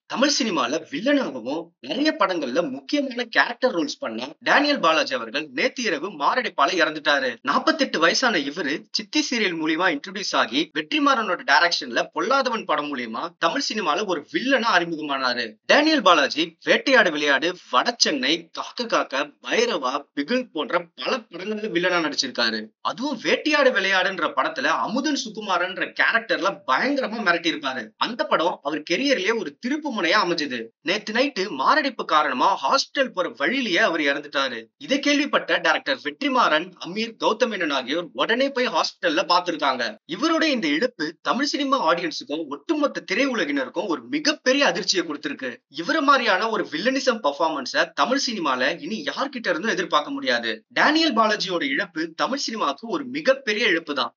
தமிழ் சினிமால வில்லனாகவும் நிறைய படங்கள்ல முக்கியமான கேரக்டர் ரோல்ஸ் பண்ண டேனியல் பாலாஜி அவர்கள் நேத்து இரவு மாரடைப்பால இறந்துட்டாரு நாற்பத்தெட்டு வயசான இவரு சித்தி சீரியல் மூலியமா இன்ட்ரோடியூஸ் ஆகி வெற்றிமாறனோட டைரக்ஷன்ல பொல்லாதவன் படம் மூலியமா தமிழ் சினிமால ஒரு வில்லனா அறிமுகமானாரு டேனியல் பாலாஜி வேட்டையாடு விளையாடு வடச்சென்னை காக்க காக்க பைரவா பிகில் போன்ற பல படங்கள்ல வில்லனா நடிச்சிருக்காரு அதுவும் வேட்டையாடு விளையாடுன்ற படத்துல அமுதன் சுகுமாரன்ற கேரக்டர்ல பயங்கரமா மிரட்டி இருப்பாரு அந்த படம் அவர் கெரியர்லயே ஒரு திருப்பு முனையா அமைஞ்சது நேத்து நைட்டு மாரடைப்பு காரணமா ஹாஸ்பிட்டல் போற வழியிலேயே அவர் இறந்துட்டாரு இதை கேள்விப்பட்ட டைரக்டர் வெற்றிமாறன் அமீர் கௌதமேனன் ஆகியோர் உடனே போய் ஹாஸ்பிட்டல்ல பாத்துருக்காங்க இவரோட இந்த இழப்பு தமிழ் சினிமா ஆடியன்ஸுக்கும் ஒட்டுமொத்த திரையுலகினருக்கும் ஒரு மிகப்பெரிய அதிர்ச்சியை கொடுத்திருக்கு இவர மாதிரியான ஒரு வில்லனிசம் பர்ஃபார்மன்ஸ தமிழ் சினிமால இனி யார்கிட்ட இருந்தும் எதிர்பார்க்க முடியாது டேனியல் பாலாஜியோட இழப்பு தமிழ் சினிமாவுக்கு ஒரு மிகப்பெரிய இழப்பு தான்